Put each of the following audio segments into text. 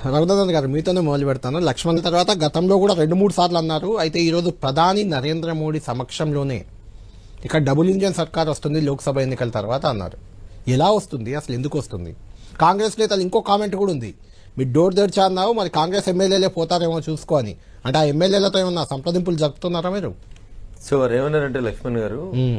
రఘునందన్ గారు మీతోనే మొదలు పెడతాను లక్ష్మణ్ తర్వాత గతంలో కూడా రెండు మూడు సార్లు అన్నారు అయితే ఈరోజు ప్రధాని నరేంద్ర మోడీ సమక్షంలోనే ఇక్కడ డబుల్ ఇంజన్ సర్కార్ వస్తుంది లోక్సభ ఎన్నికల తర్వాత అన్నారు ఎలా వస్తుంది అసలు ఎందుకు వస్తుంది కాంగ్రెస్ నేతలు ఇంకో కామెంట్ కూడా ఉంది మీరు డోర్ తెరిచా అన్నావు మరి కాంగ్రెస్ ఎమ్మెల్యేలే పోతారేమో చూసుకో అని అంటే ఆ ఎమ్మెల్యేలతో ఏమన్నా సంప్రదింపులు జరుపుతున్నారా మీరు సో వారు ఏమన్నారంటే లక్ష్మణ్ గారు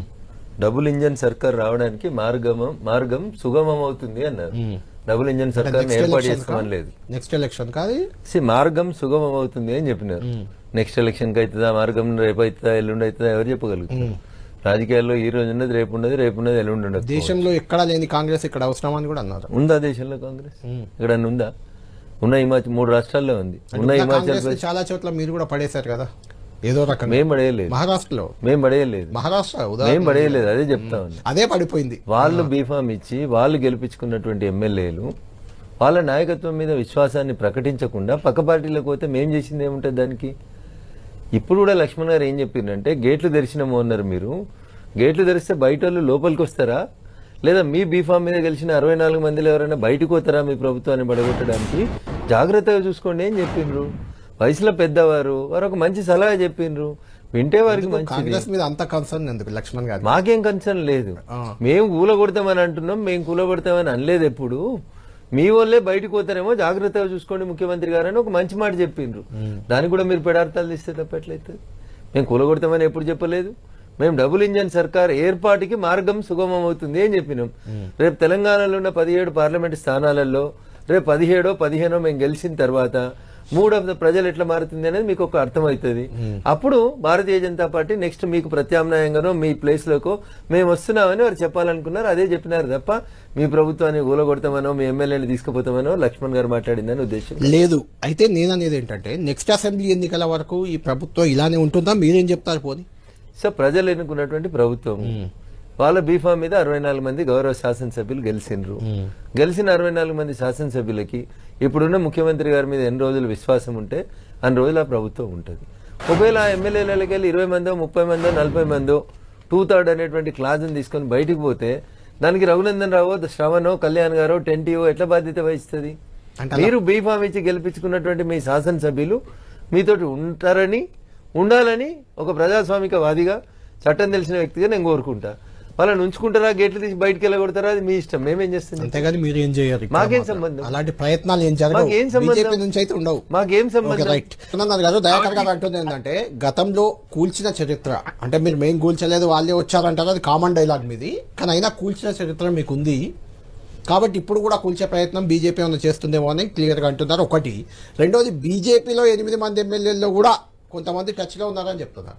డబుల్ ఇంజన్ సర్కార్ రావడానికి మార్గం మార్గం సుగమం అవుతుంది అన్నారు డబుల్ ఇంజన్ సర్కార్ ఏర్పాటు చేసుకోమని లేదు నెక్స్ట్ ఎలక్షన్ కాదు సి మార్గం సుగమం అవుతుంది అని చెప్పినారు నెక్స్ట్ ఎలక్షన్ కి అవుతుందా మార్గం రేపు అవుతుందా ఎల్లుండి అవుతుందా ఎవరు చెప్పగలుగుతారు రాజకీయాల్లో ఈ రోజు ఉన్నది రేపు ఉన్నది రేపు ఉన్నది ఎల్లుండి ఉండదు దేశంలో ఎక్కడా లేని కాంగ్రెస్ ఇక్కడ అవసరం అని కూడా అన్నారు ఉందా దేశంలో కాంగ్రెస్ ఇక్కడ ఉందా ఉన్న హిమాచల్ మూడు రాష్ట్రాల్లో ఉంది ఉన్న హిమాచల్ కాంగ్రెస్ ప్రదేశ్ చాలా చోట్ల మీరు కూడా పడేశారు కదా ఏదో రకంగా మేం పడేయలేదు మహారాష్ట్రలో మేం పడేయలేదు మహారాష్ట్ర మేం ఉదాహరణ పడేయలేదు అదే చెప్తా ఉన్నా అదే పడిపోయింది వాళ్ళు బీఫామ్ ఇచ్చి వాళ్ళు గెలిపించుకున్నటువంటి ఎమ్మెల్యేలు వాళ్ళ నాయకత్వం మీద విశ్వాసాన్ని ప్రకటించకుండా పక్క పార్టీలకు పోతే మేం చేసింది ఏముంటుంది దానికి ఇప్పుడు కూడా లక్ష్మణ్ గారు ఏం చెప్పిందంటే గేట్లు తెరిచినాము అన్నారు మీరు గేట్లు తెరిస్తే బయట వాళ్ళు లోపలికి వస్తారా లేదా మీ బీఫామ్ మీద గెలిచిన అరవై నాలుగు మందిలో ఎవరైనా బయటకు పోతారా మీ ప్రభుత్వాన్ని పడగొట్టడానికి జాగ్రత్తగా చూసుకోండి ఏం చెప్పిండ్రు వయసులో పెద్దవారు వారు ఒక మంచి సలహా చెప్పిండ్రు వింటే వారికి మంచిది కాంగ్రెస్ మీద అంత కన్సర్న్ ఎందుకు లక్ష్మణ్ గారు మాకేం కన్సర్న్ లేదు మేము కూలగొడతామని అంటున్నాం మేము కూలగొడతామని అనలేదు ఎప్పుడు మీ వల్లే బయటకు పోతారేమో జాగ్రత్తగా చూసుకోండి ముఖ్యమంత్రి గారు అని ఒక మంచి మాట చెప్పిండ్రు దానికి కూడా మీరు పెడార్థాలు తీస్తే తప్పట్లయితే మేము కూలగొడతామని ఎప్పుడు చెప్పలేదు మేము డబుల్ ఇంజన్ సర్కార్ ఏర్పాటుకి మార్గం సుగమం అవుతుంది అని చెప్పినాం రేపు తెలంగాణలో ఉన్న పదిహేడు పార్లమెంట్ స్థానాలలో రేపు పదిహేడో పదిహేనో మేము గెలిచిన తర్వాత మూడు ఆఫ్ ద ప్రజలు ఎట్లా మారుతుంది అనేది మీకు ఒక అర్థమవుతుంది అప్పుడు భారతీయ జనతా పార్టీ నెక్స్ట్ మీకు ప్రత్యామ్నాయంగానో మీ ప్లేస్ లోకో మేము వస్తున్నామని వారు చెప్పాలనుకున్నారు అదే చెప్పినారు తప్ప మీ ప్రభుత్వాన్ని ఊలగొడతామనో మీ ఎమ్మెల్యేని తీసుకుపోతామనో లక్ష్మణ్ గారు మాట్లాడిందని ఉద్దేశం లేదు అయితే నేను అనేది ఏంటంటే నెక్స్ట్ అసెంబ్లీ ఎన్నికల వరకు ఈ ప్రభుత్వం ఇలానే ఉంటుందా మీరేం చెప్తారు పోని సో ప్రజలు ఎన్నుకున్నటువంటి ప్రభుత్వం వాళ్ళ బీఫామ్ మీద అరవై నాలుగు మంది గౌరవ శాసనసభ్యులు గెలిచిండ్రు గెలిచిన అరవై నాలుగు మంది శాసనసభ్యులకి ఇప్పుడున్న ముఖ్యమంత్రి గారి మీద ఎన్ని రోజులు విశ్వాసం ఉంటే అన్ని రోజులు ఆ ప్రభుత్వం ఉంటుంది ఒకవేళ ఆ ఎమ్మెల్యేలకి వెళ్ళి ఇరవై మందో ముప్పై మందో నలభై మందో టూ థర్డ్ అనేటువంటి క్లాజ్ని తీసుకొని బయటికి పోతే దానికి రఘునందన్ రావో శ్రవణో కళ్యాణ్ గారో టెంటీఓ ఎట్లా బాధ్యత వహిస్తుంది అంటే మీరు బీఫామ్ ఇచ్చి గెలిపించుకున్నటువంటి మీ శాసనసభ్యులు మీతోటి ఉంటారని ఉండాలని ఒక ప్రజాస్వామిక వాదిగా చట్టం తెలిసిన వ్యక్తిగా నేను కోరుకుంటా వాళ్ళని ఉంచుకుంటారా గేట్లు తీసి బయటికి వెళ్ళగొడతారా అది మీ ఇష్టం మేమేం చేస్తున్నాం అంతేగాని మీరు ఏం చేయరు ఇక్కడ మాకేం మాత్రం. సంబంధం? అలాంటి ప్రయత్నాలు ఏం జరగవు మాకేం సంబంధం? బీజేపీ నుంచి అయితే ఉండవు మాకేం ఓకే సంబంధం రైట్ సునందన్ గారు దయాకర్ గారు అంటుంది ఏంటంటే గతంలో కూల్చిన చరిత్ర అంటే మీరు మేం కూల్చలేదు వాళ్ళే వచ్చారంటారు అది కామన్ డైలాగ్ మీది కానీ అయినా కూల్చిన చరిత్ర మీకు ఉంది కాబట్టి ఇప్పుడు కూడా కూల్చే ప్రయత్నం బీజేపీ ఏమైనా చేస్తుందేమో అని క్లియర్ గా అంటున్నారు ఒకటి రెండోది బీజేపీలో ఎనిమిది మంది ఎమ్మెల్యేల్లో కూడా కొంతమంది టచ్ లో ఉన్నారని చెప్తున్నారు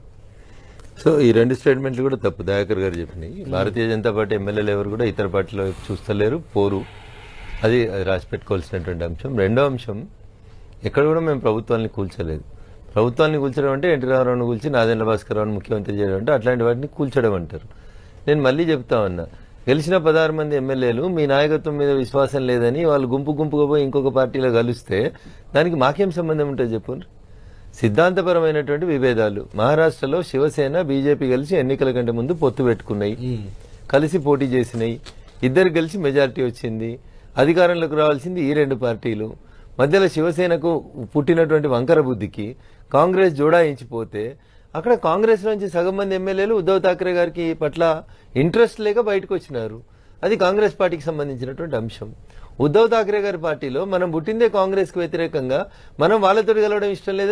సో ఈ రెండు స్టేట్మెంట్లు కూడా తప్పు దయాకర్ గారు చెప్పినాయి భారతీయ జనతా పార్టీ ఎమ్మెల్యేలు ఎవరు కూడా ఇతర పార్టీల వైపు చూస్తలేరు పోరు అది అది రాసి పెట్టుకోవాల్సినటువంటి అంశం రెండో అంశం ఎక్కడ కూడా మేము ప్రభుత్వాన్ని కూల్చలేదు ప్రభుత్వాన్ని కూల్చడం అంటే ఎన్టీ రామారావును కూల్చి నాదెండ్ల భాస్కరరావును ముఖ్యమంత్రి చేయడం అంటే అట్లాంటి వాటిని కూల్చడం అంటారు నేను మళ్ళీ చెప్తా ఉన్నా గెలిచిన పదహారు మంది ఎమ్మెల్యేలు మీ నాయకత్వం మీద విశ్వాసం లేదని వాళ్ళు గుంపు గుంపుగా పోయి ఇంకొక పార్టీలో కలిస్తే దానికి మాకేం సంబంధం ఉంటుంది చెప్పండి సిద్ధాంతపరమైనటువంటి విభేదాలు మహారాష్ట్రలో శివసేన బీజేపీ కలిసి ఎన్నికల కంటే ముందు పొత్తు పెట్టుకున్నాయి కలిసి పోటీ చేసినాయి ఇద్దరు కలిసి మెజారిటీ వచ్చింది అధికారంలోకి రావాల్సింది ఈ రెండు పార్టీలు మధ్యలో శివసేనకు పుట్టినటువంటి వంకర బుద్ధికి కాంగ్రెస్ జోడాయించిపోతే అక్కడ కాంగ్రెస్ నుంచి సగం మంది ఎమ్మెల్యేలు ఉద్ధవ్ ఠాక్రే గారికి పట్ల ఇంట్రెస్ట్ లేక బయటకు వచ్చినారు అది కాంగ్రెస్ పార్టీకి సంబంధించినటువంటి అంశం ఉద్ధవ్ ఠాక్రే గారి పార్టీలో మనం పుట్టిందే కాంగ్రెస్ కు వ్యతిరేకంగా మనం వాళ్ళతో కలవడం ఇష్టం లేదు